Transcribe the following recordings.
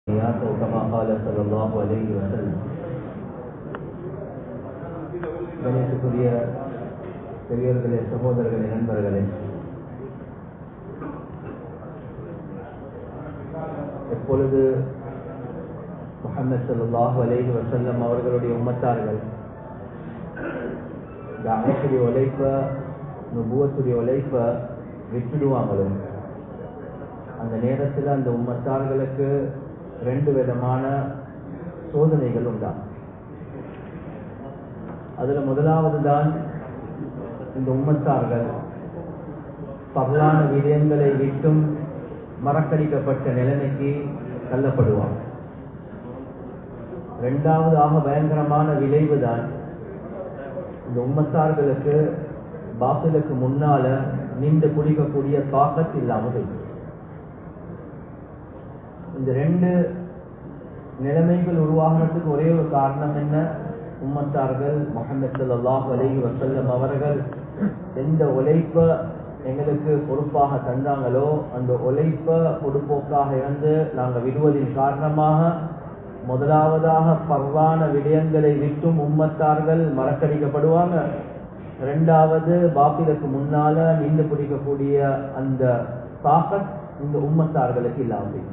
الحياة كما قال صلى الله عليه وسلم கணேசக்குரிய பெரியவர்களே சகோதரர்களே நண்பர்களே எப்பொழுது முகமது சல்லாஹு அலைஹி வசல்லம் அவர்களுடைய உம்மத்தார்கள் தாயத்துடைய உழைப்ப நுபுவத்துடைய உழைப்ப விட்டுடுவாங்களோ அந்த நேரத்தில் அந்த உம்மத்தார்களுக்கு ரெண்டு விதமான சோதனைகள் உண்டா அதுல முதலாவது தான் இந்த உம்மத்தார்கள் பகலான விடயங்களை விட்டும் மறக்கடிக்கப்பட்ட நிலைமைக்கு தள்ளப்படுவாங்க இரண்டாவதாக பயங்கரமான விளைவு தான் இந்த உம்மத்தார்களுக்கு பாசிலுக்கு முன்னால நின்று குடிக்கக்கூடிய தாக்கத் இல்லாமல் இந்த ரெண்டு நிலைமைகள் உருவாகிறதுக்கு ஒரே ஒரு காரணம் என்ன உம்மத்தார்கள் முகமது சல்லாஹ் அலி வசல்லம் அவர்கள் எந்த உழைப்ப எங்களுக்கு பொறுப்பாக தந்தாங்களோ அந்த உழைப்ப பொறுப்போக்காக இருந்து நாங்கள் விடுவதின் காரணமாக முதலாவதாக பரவான விடயங்களை விட்டும் உம்மத்தார்கள் மறக்கடிக்கப்படுவாங்க இரண்டாவது பாப்பிலுக்கு முன்னால நின்று பிடிக்கக்கூடிய அந்த தாக்கத் இந்த உம்மத்தார்களுக்கு இல்லாமல்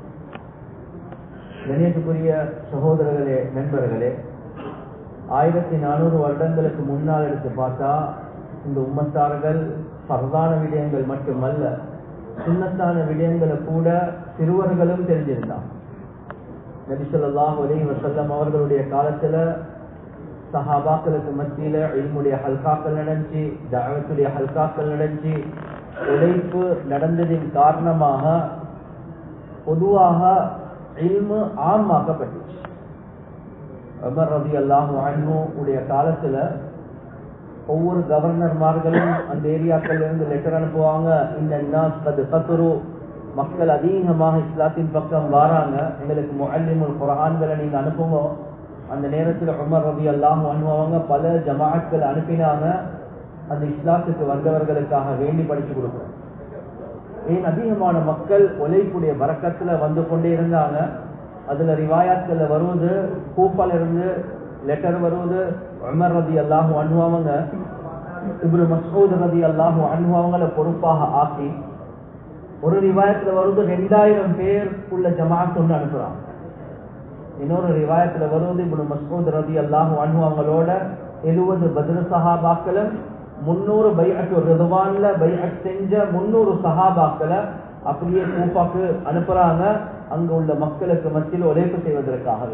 கணேசுக்குரிய சகோதரர்களே நண்பர்களே ஆயிரத்தி நானூறு வருடங்களுக்கு முன்னால் எடுத்து பார்த்தா இந்த உம்மத்தார்கள் பரதான விடயங்கள் மட்டுமல்ல சுண்ணத்தான விடயங்களை கூட சிறுவர்களும் தெரிஞ்சிருந்தான் நபிசல்லாஹ் அலி வசல்லம் அவர்களுடைய காலத்துல சஹாபாக்களுக்கு மத்தியில இல்முடைய ஹல்காக்கள் நடந்துச்சு தாவத்துடைய ஹல்காக்கள் நடந்துச்சு உழைப்பு நடந்ததின் காரணமாக பொதுவாக இல்மு ஆமாக்கப்பட்டுச்சு அமர் ரதி அல்லாஹு அன்ஹு உடைய காலத்துல ஒவ்வொரு கவர்னர்மார்களும் அந்த ஏரியாக்கள்ல இருந்து லெட்டர் அனுப்புவாங்க இந்த கத்துரு மக்கள் அதிகமாக இஸ்லாத்தின் பக்கம் வராங்க எங்களுக்கு முல்லிமுல் குரான்களை நீங்க அனுப்புங்க அந்த நேரத்தில் உமர் ரபி அல்லாஹ் அனுபவங்க பல ஜமாத்கள் அனுப்பினாங்க அந்த இஸ்லாத்துக்கு வந்தவர்களுக்காக வேண்டி படிச்சு கொடுக்குறோம் ஏன் அதிகமான மக்கள் உழைப்புடைய வரக்கத்துல வந்து கொண்டே இருந்தாங்க அதுல ரிவாயாத்கள்ல வருவது கூப்பால இருந்து லெட்டர் வருவது உமர் ரதி அல்லாஹு அனுபவங்க இப்ரு மசூத் ரதி அல்லாஹு அனுபவங்களை பொறுப்பாக ஆக்கி ஒரு ரிவாயத்துல வருவது ரெண்டாயிரம் பேர் உள்ள ஜமாத் ஒன்று அனுப்புறாங்க இன்னொரு ரிவாயத்துல வருவது இப்னு மசூத் ரதி அல்லாஹு அனுபவங்களோட எழுபது பதிர சஹாபாக்களும் முன்னூறு பைஅத்து ரிதுவான்ல பைஅத் செஞ்ச முன்னூறு சஹாபாக்களை அப்படியே கூப்பாக்கு அனுப்புறாங்க அங்க உள்ள மக்களுக்கு மத்தியில் உழைப்பு செய்வதற்காகவே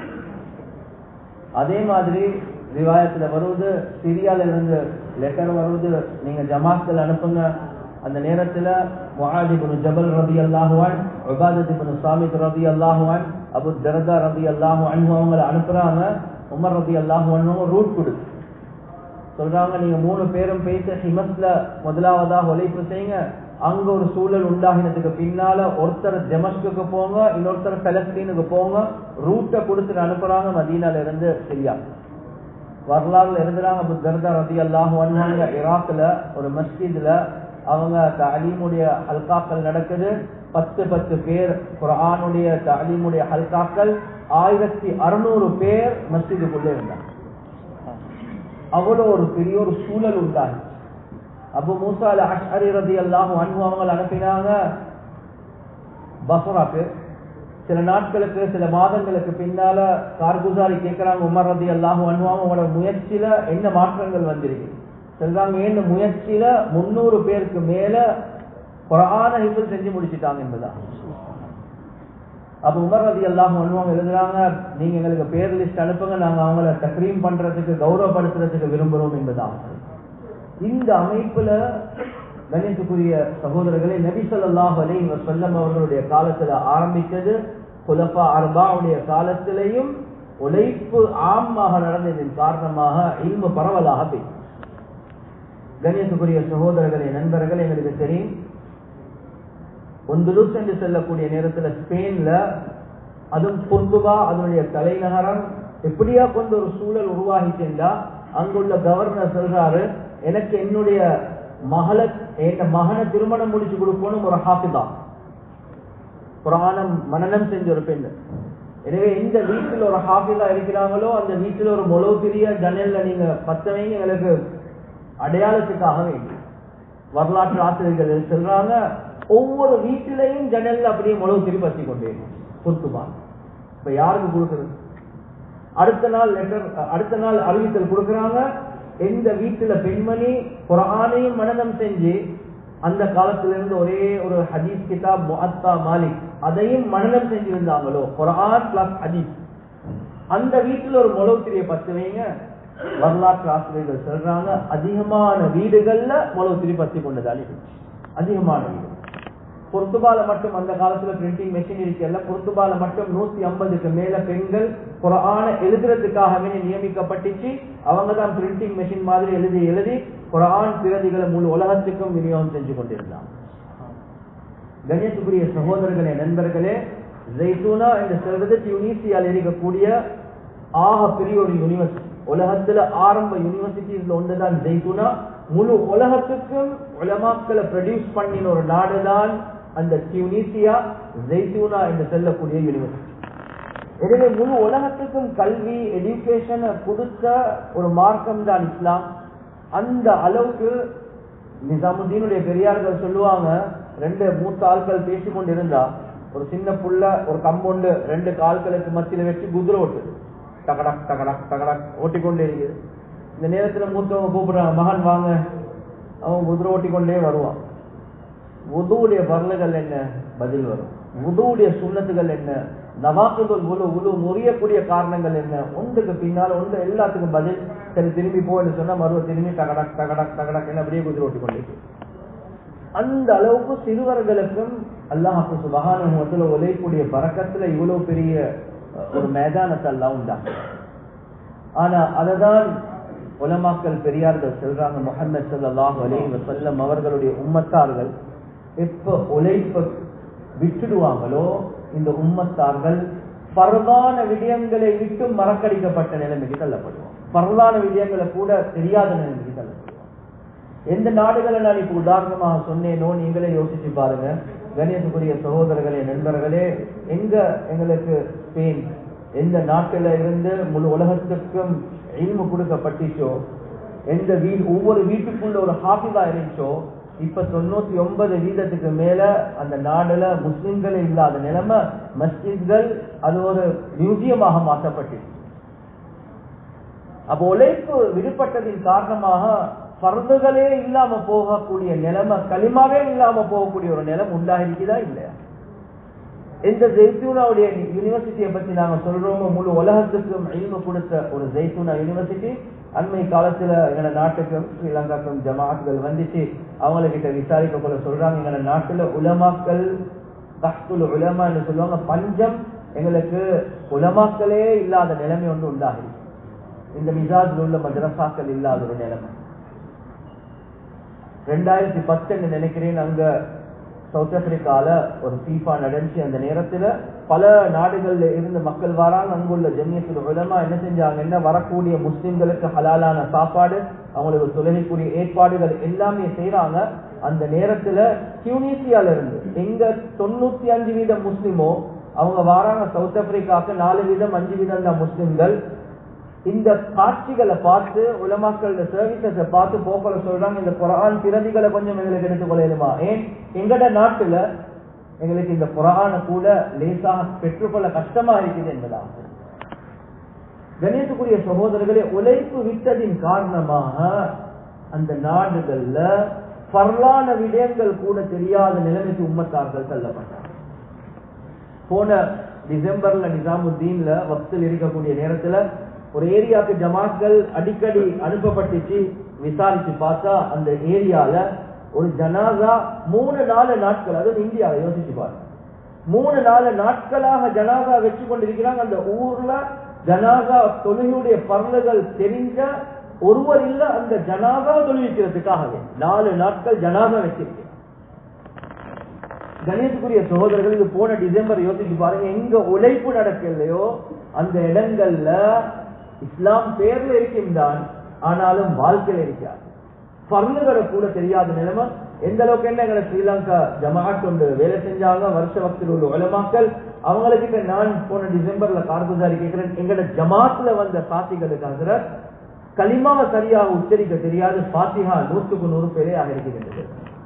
அதே மாதிரி ரிவாயத்துல வருவது சிரியால இருந்து லெட்டர் வருவது நீங்க ஜமாத்கள் அனுப்புங்க அந்த நேரத்துல முஹாதிபுன் ஜபல் ரதி அல்லாஹுவான் உபாதத்திபுன் சாமித் ரதி அல்லாஹுவான் அபு தரதா ரதி அல்லாஹு அன்பு அவங்களை அனுப்புறாங்க உமர் ரதி அல்லாஹு அன்பு ரூட் கொடுத்து சொல்றாங்க நீங்க மூணு பேரும் பேச ஹிமஸ்ல முதலாவதாக உழைப்பு செய்யுங்க அங்க ஒரு சூழல் உண்டாகினதுக்கு பின்னால ஒருத்தர் ஜெமஸ்க்கு போங்க இன்னொருத்தர் பலஸ்தீனுக்கு போங்க ரூட்டை கொடுத்துட்டு அனுப்புறாங்க மதீனால இருந்து சரியா வரலாறுல எழுதுறாங்க புத்தர்தா ரதி அல்லாஹ் வந்தாங்க ஈராக்ல ஒரு மஸ்ஜித்ல அவங்க தாலீமுடைய ஹல்காக்கள் நடக்குது பத்து பத்து பேர் குரானுடைய தாலீமுடைய ஹல்காக்கள் ஆயிரத்தி அறுநூறு பேர் மஸ்ஜிதுக்குள்ளே இருந்தாங்க அவ்வளவு ஒரு பெரிய ஒரு சூழல் உண்டாச்சு அபு மூசா அல் அஷ்அரி ரதி அல்லாஹு அன்பு அவங்க அனுப்பினாங்க பசராக்கு சில நாட்களுக்கு சில மாதங்களுக்கு பின்னால கார்குசாரி கேட்கிறாங்க உமர் ரதி அல்லாஹு அன்பு உங்களோட முயற்சியில என்ன மாற்றங்கள் வந்திருக்கு சொல்றாங்க இந்த முயற்சியில முன்னூறு பேருக்கு மேல குரான ஹிஃபுல் செஞ்சு முடிச்சுட்டாங்க என்பதா அப்ப உமர் ரதி எல்லாம் பண்ணுவாங்க எழுதுறாங்க நீங்க எங்களுக்கு பேர் லிஸ்ட் அனுப்புங்க நாங்க அவங்கள தக்ரீம் பண்றதுக்கு கௌரவப்படுத்துறதுக்கு விரும்புறோம் என்பதா இந்த அமைப்புல கணேசுக்குரிய சகோதரர்களை நபி சொல்லாஹ் அலி சொல்லம் அவர்களுடைய காலத்துல ஆரம்பித்தது குலப்பா அர்பாவுடைய காலத்திலையும் உழைப்பு ஆமாக நடந்ததின் காரணமாக இல்மு பரவலாக போய் கணேசுக்குரிய சகோதரர்களே நண்பர்கள் எங்களுக்கு தெரியும் ஒந்துலுஸ் என்று செல்லக்கூடிய நேரத்தில் ஸ்பெயின்ல அதுவும் பொர்துகா அதனுடைய தலைநகரம் எப்படியா கொண்டு ஒரு சூழல் உருவாகிச்சா அங்குள்ள கவர்னர் சொல்றாரு எனக்கு என்னுடைய மகளை என் மகனை திருமணம் முடிச்சு கொடுக்கணும் ஒரு ஹாஃபிதா குரானம் மனனம் செஞ்ச ஒரு பெண் எனவே எந்த வீட்டில் ஒரு ஹாஃபிலா இருக்கிறாங்களோ அந்த வீட்டில் ஒரு மொழவு பெரிய ஜன்னல்ல நீங்க பத்தவங்க எங்களுக்கு அடையாளத்துக்காக வேண்டி வரலாற்று ஆசிரியர்கள் சொல்றாங்க ஒவ்வொரு வீட்டிலையும் ஜன்னல்ல அப்படியே முழவு திரி பத்தி கொண்டே பொருத்துமான் இப்ப யாருக்கு கொடுக்குறது அடுத்த நாள் லெட்டர் அடுத்த நாள் அறிவித்தல் கொடுக்கறாங்க எந்த வீட்டுல பெண்மணி குரானையும் மனநம் செஞ்சு அந்த காலத்துல இருந்து ஒரே ஒரு ஹதீஸ் கிதாப் முஅத்தா மாலிக் அதையும் மனநம் செஞ்சிருந்தாங்களோ குரான் பிளஸ் ஹதீஸ் அந்த வீட்டுல ஒரு முழவு திரிய பத்து வைங்க வரலாற்று ஆசிரியர்கள் சொல்றாங்க அதிகமான வீடுகள்ல முழவு திரி பத்தி கொண்டதால் இருந்துச்சு அதிகமான வீடு பொருத்துபால மட்டும் அந்த காலத்துல பிரிண்டிங் மெஷின் இருக்கல பொருத்துபால மட்டும் நூத்தி ஐம்பதுக்கு மேல பெண்கள் குரான எழுதுறதுக்காகவே நியமிக்கப்பட்டுச்சு அவங்க தான் பிரிண்டிங் மெஷின் மாதிரி எழுதி எழுதி குரான் பிரதிகளை முழு உலகத்துக்கும் விநியோகம் செஞ்சு கொண்டிருந்தாங்க கணேசுக்குரிய சகோதரர்களே நண்பர்களே ஜெய்தூனா என்ற சொல்வது யூனிசியால் இருக்கக்கூடிய ஆக பெரிய ஒரு யூனிவர்சிட்டி உலகத்துல ஆரம்ப யூனிவர்சிட்டிஸ்ல ஒன்றுதான் ஜெய்தூனா முழு உலகத்துக்கும் உலமாக்களை ப்ரொடியூஸ் பண்ணின ஒரு நாடுதான் அந்த டியூனிசியா ஜெய்தூனா என்று சொல்லக்கூடிய யூனிவர்சிட்டி எனவே முழு உலகத்துக்கும் கல்வி எஜுகேஷனை கொடுத்த ஒரு மார்க்கம் தான் இஸ்லாம் அந்த அளவுக்கு நிசாமுதீனுடைய பெரியார்கள் சொல்லுவாங்க ரெண்டு மூத்த ஆட்கள் பேசிக் கொண்டிருந்தா ஒரு சின்ன புள்ள ஒரு கம்பவுண்டு ரெண்டு கால்களுக்கு மத்தியில வச்சு குதிரை ஓட்டுது டகடக் டகடக் டகடக் ஓட்டிக்கொண்டே இருக்குது இந்த நேரத்துல மூத்தவங்க கூப்பிடுறாங்க மகன் வாங்க அவன் குதிரை ஓட்டிக்கொண்டே வருவான் உதுவுடைய வரலுகள் என்ன பதில் வரும் உதுவுடைய சுண்ணத்துகள் என்ன நவாக்குகள் உழு உழு முறியக்கூடிய காரணங்கள் என்ன ஒன்றுக்கு பின்னால் ஒன்று எல்லாத்துக்கும் பதில் சரி திரும்பி போன்னு சொன்னா மறுவ திரும்பி டகடக் டகடக் டகடக் என்ன அப்படியே குதிரை ஓட்டி கொண்டு அந்த அளவுக்கு சிறுவர்களுக்கும் அல்லாஹு சுபகானுவத்துல உழைக்கூடிய பறக்கத்துல இவ்வளவு பெரிய ஒரு மேதானத்தை எல்லாம் உண்டாங்க ஆனா அததான் உலமாக்கல் பெரியார்கள் சொல்றாங்க முகமது சல்லாஹ் அலி வசல்லம் அவர்களுடைய உம்மத்தார்கள் எப்ப உழைப்ப விட்டுடுவாங்களோ இந்த உம்மத்தார்கள் பரவான விடயங்களை விட்டு மறக்கடிக்கப்பட்ட நிலைமைக்கு தள்ளப்படுவோம் பரவான விடயங்களை கூட தெரியாத நிலைமைக்கு தள்ளப்படுவோம் எந்த நாடுகளை நான் இப்ப உதாரணமாக சொன்னேனோ நீங்களே யோசிச்சு பாருங்க கணேசக்குரிய சகோதரர்களே நண்பர்களே எங்க எங்களுக்கு ஸ்பெயின் எந்த நாட்டில இருந்து முழு உலகத்துக்கும் இல்மு கொடுக்கப்பட்டுச்சோ எந்த வீ ஒவ்வொரு வீட்டுக்குள்ள ஒரு ஹாஃபிதா இருந்துச்சோ இப்ப தொண்ணூத்தி ஒன்பது வீதத்துக்கு மேல அந்த நாடுல முஸ்லிம்களே இல்லாத நிலைமை மஸ்ஜித்கள் அது ஒரு மியூசியமாக மாற்றப்பட்டு அப்போ உழைப்பு விடுபட்டதின் காரணமாக பருந்துகளே இல்லாம போகக்கூடிய நிலைமை களிமாவே இல்லாம போகக்கூடிய ஒரு நிலைமை உண்டாகிருக்குதா இல்லையா இந்த ஜெய்தூனாவுடைய யூனிவர்சிட்டியை பத்தி நாங்க சொல்றோமோ முழு உலகத்துக்கும் இல்மு கொடுத்த ஒரு ஜெய்தூனா யூனிவர்சிட்டி அண்மை காலத்துல எங்க நாட்டுக்கும் ஸ்ரீலங்காக்கும் ஜமாத்கள் வந்துச்சு அவங்கள கிட்ட விசாரிக்க போல சொல்றாங்க எங்க நாட்டுல உலமாக்கள் தஹ்துல் உலமான்னு சொல்லுவாங்க பஞ்சம் எங்களுக்கு உலமாக்களே இல்லாத நிலைமை ஒன்று உண்டாகுது இந்த மிசாஜில் உள்ள மதரசாக்கள் இல்லாத ஒரு நிலைமை ரெண்டாயிரத்தி பத்துன்னு நினைக்கிறேன் அங்க சவுத் ஆப்பிரிக்கால ஒரு ஃபீஃபா நடந்துச்சு அந்த நேரத்துல பல நாடுகள்ல இருந்து மக்கள் வராங்க அங்குள்ள ஜம்மியத்துல உலமா என்ன செஞ்சாங்க என்ன வரக்கூடிய முஸ்லிம்களுக்கு ஹலாலான சாப்பாடு அவங்களுக்கு தொழுகைக்குரிய ஏற்பாடுகள் எல்லாமே செய்யறாங்க அந்த நேரத்துல டியூனிசியால இருந்து எங்க தொண்ணூத்தி அஞ்சு வீதம் முஸ்லிமோ அவங்க வராங்க சவுத் ஆப்பிரிக்காவுக்கு நாலு வீதம் அஞ்சு வீதம் தான் முஸ்லிம்கள் இந்த காட்சிகளை பார்த்து உலமாக்களோட சர்வீசஸை பார்த்து போக்கல சொல்றாங்க இந்த குரான் பிரதிகளை கொஞ்சம் எங்களுக்கு எடுத்துக்கொள்ளலுமா ஏன் எங்கட நாட்டுல எங்களுக்கு இந்த குரான கூட லேசாக பெற்றுக்கொள்ள கஷ்டமா இருக்குது என்பதாக கணேசக்குரிய சகோதரர்களே உழைப்பு விட்டதின் காரணமாக அந்த நாடுகள்ல பரலான விடயங்கள் கூட தெரியாத நிலைமைக்கு உம்மத்தார்கள் தள்ளப்பட்டார் போன டிசம்பர்ல நிசாமுத்தீன்ல வக்தில் இருக்கக்கூடிய நேரத்துல ஒரு ஏரியாவுக்கு ஜமாத்கள் அடிக்கடி அனுப்பப்பட்டுச்சு விசாரிச்சு பார்த்தா அந்த ஏரியால ஒரு ஜனாதா மூணு நாலு நாட்கள் அதுவும் இந்தியாவை யோசிச்சு பாருங்க மூணு நாலு நாட்களாக ஜனாதா வச்சு கொண்டிருக்கிறாங்க அந்த ஊர்ல ஜனாதா தொழுகையுடைய பரலுகள் தெரிஞ்ச ஒருவர் இல்ல அந்த ஜனாதா தொழுவிக்கிறதுக்காகவே நாலு நாட்கள் ஜனாதா வச்சிருக்கிறார் கணேசுக்குரிய சகோதரர்கள் இது போன டிசம்பர் யோசிச்சு பாருங்க எங்க உழைப்பு நடக்கலையோ அந்த இடங்கள்ல இஸ்லாம் பேர்ல இருக்கின்றான் ஆனாலும் வாழ்க்கையில் இருக்காது பருந்துகளை கூட தெரியாத நிலைமை எந்த அளவுக்கு என்ன எங்களை ஸ்ரீலங்கா ஜமாத் கொண்டு வேலை செஞ்சாங்க வருஷ வக்தில் உள்ள உலமாக்கள் அவங்களுக்கு நான் போன டிசம்பர்ல கார்குசாரி கேட்கிறேன் எங்களோட ஜமாத்துல வந்த சாத்திகளுக்கு ஹசரத் கலிமாவை சரியாக உச்சரிக்க தெரியாது பாத்திஹா நூற்றுக்கு நூறு பேரே ஆகிருக்கின்றது